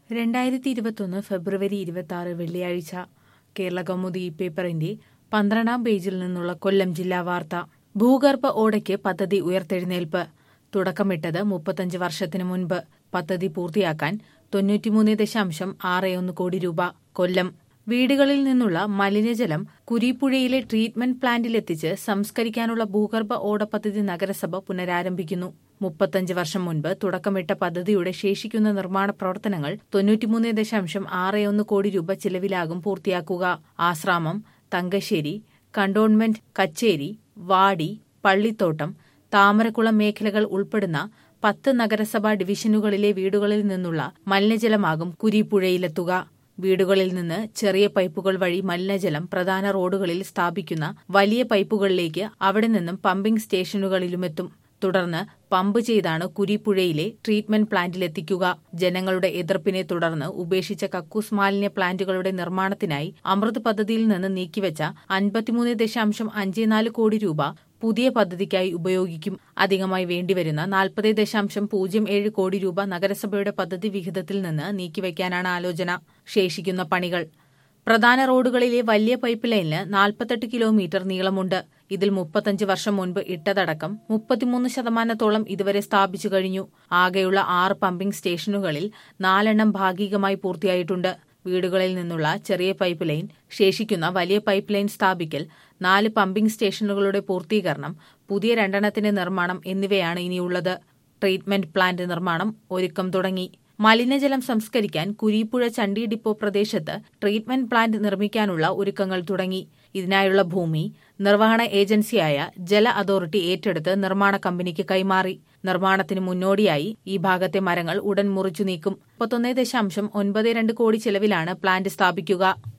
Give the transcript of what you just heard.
രണ്ടായിരത്തി ഇരുപത്തൊന്ന് ഫെബ്രുവരി ഇരുപത്തി ആറ് വെള്ളിയാഴ്ച കേരള കൗമുദി ഈ പേപ്പറിന്റെ പന്ത്രണ്ടാം പേജിൽ നിന്നുള്ള കൊല്ലം ജില്ലാ വാർത്ത ഭൂഗർഭ ഓടയ്ക്ക് പദ്ധതി ഉയർത്തെഴുന്നേൽപ്പ് തുടക്കമിട്ടത് മുപ്പത്തഞ്ച് വർഷത്തിനു മുൻപ് പദ്ധതി പൂർത്തിയാക്കാൻ തൊണ്ണൂറ്റിമൂന്ന് ദശാംശം ആറ് ഒന്ന് കോടി രൂപ കൊല്ലം വീടുകളിൽ നിന്നുള്ള മലിനജലം കുരീപ്പുഴയിലെ ട്രീറ്റ്മെന്റ് പ്ലാന്റിലെത്തിച്ച് സംസ്കരിക്കാനുള്ള ഭൂഗർഭ ഓട പദ്ധതി നഗരസഭ പുനരാരംഭിക്കുന്നു മുപ്പത്തഞ്ച് വർഷം മുൻപ് തുടക്കമിട്ട പദ്ധതിയുടെ ശേഷിക്കുന്ന നിർമ്മാണ പ്രവർത്തനങ്ങൾ തൊണ്ണൂറ്റിമൂന്ന് ദശാംശം ആറ് ഒന്ന് കോടി രൂപ ചിലവിലാകും പൂർത്തിയാക്കുക ആശ്രാമം തങ്കശ്ശേരി കണ്ടോൺമെന്റ് കച്ചേരി വാടി പള്ളിത്തോട്ടം താമരക്കുളം മേഖലകൾ ഉൾപ്പെടുന്ന പത്ത് നഗരസഭാ ഡിവിഷനുകളിലെ വീടുകളിൽ നിന്നുള്ള മലിനജലമാകും കുരീപ്പുഴയിലെത്തുക വീടുകളിൽ നിന്ന് ചെറിയ പൈപ്പുകൾ വഴി മലിനജലം പ്രധാന റോഡുകളിൽ സ്ഥാപിക്കുന്ന വലിയ പൈപ്പുകളിലേക്ക് അവിടെ നിന്നും പമ്പിംഗ് സ്റ്റേഷനുകളിലുമെത്തും തുടർന്ന് പമ്പ് ചെയ്താണ് കുരിപ്പുഴയിലെ ട്രീറ്റ്മെന്റ് പ്ലാന്റിലെത്തിക്കുക ജനങ്ങളുടെ എതിർപ്പിനെ തുടർന്ന് ഉപേക്ഷിച്ച കക്കൂസ് മാലിന്യ പ്ലാന്റുകളുടെ നിർമ്മാണത്തിനായി അമൃത് പദ്ധതിയിൽ നിന്ന് നീക്കിവെച്ച അൻപത്തിമൂന്ന് ദശാംശം അഞ്ച് നാല് കോടി രൂപ പുതിയ പദ്ധതിക്കായി ഉപയോഗിക്കും അധികമായി വേണ്ടിവരുന്ന നാൽപ്പത് ദശാംശം പൂജ്യം ഏഴ് കോടി രൂപ നഗരസഭയുടെ പദ്ധതി വിഹിതത്തിൽ നിന്ന് നീക്കിവെക്കാനാണ് ആലോചന ശേഷിക്കുന്ന പണികൾ പ്രധാന റോഡുകളിലെ വലിയ പൈപ്പ് ലൈനിന് നാൽപ്പത്തെട്ട് കിലോമീറ്റർ നീളമുണ്ട് ഇതിൽ മുപ്പത്തഞ്ച് വർഷം മുൻപ് ഇട്ടതടക്കം മുപ്പത്തിമൂന്ന് ശതമാനത്തോളം ഇതുവരെ സ്ഥാപിച്ചു കഴിഞ്ഞു ആകെയുള്ള ആറ് പമ്പിംഗ് സ്റ്റേഷനുകളിൽ നാലെണ്ണം ഭാഗികമായി പൂർത്തിയായിട്ടുണ്ട് വീടുകളിൽ നിന്നുള്ള ചെറിയ പൈപ്പ് ലൈൻ ശേഷിക്കുന്ന വലിയ പൈപ്പ് ലൈൻ സ്ഥാപിക്കൽ നാല് പമ്പിംഗ് സ്റ്റേഷനുകളുടെ പൂർത്തീകരണം പുതിയ രണ്ടെണ്ണത്തിന്റെ നിർമ്മാണം എന്നിവയാണ് ഇനിയുള്ളത് ട്രീറ്റ്മെന്റ് പ്ലാന്റ് നിർമ്മാണം ഒരുക്കം തുടങ്ങി മലിനജലം സംസ്കരിക്കാൻ കുരീപ്പുഴ ചണ്ടി ഡിപ്പോ പ്രദേശത്ത് ട്രീറ്റ്മെന്റ് പ്ലാന്റ് നിർമ്മിക്കാനുള്ള ഒരുക്കങ്ങൾ തുടങ്ങി ഇതിനായുള്ള ഭൂമി നിർവഹണ ഏജൻസിയായ ജല അതോറിറ്റി ഏറ്റെടുത്ത് നിർമ്മാണ കമ്പനിക്ക് കൈമാറി നിർമ്മാണത്തിന് മുന്നോടിയായി ഈ ഭാഗത്തെ മരങ്ങൾ ഉടൻ മുറിച്ചു നീക്കും മുപ്പത്തൊന്ന് ദശാംശം ഒൻപത് രണ്ട് കോടി ചെലവിലാണ് പ്ലാന്റ് സ്ഥാപിക്കുക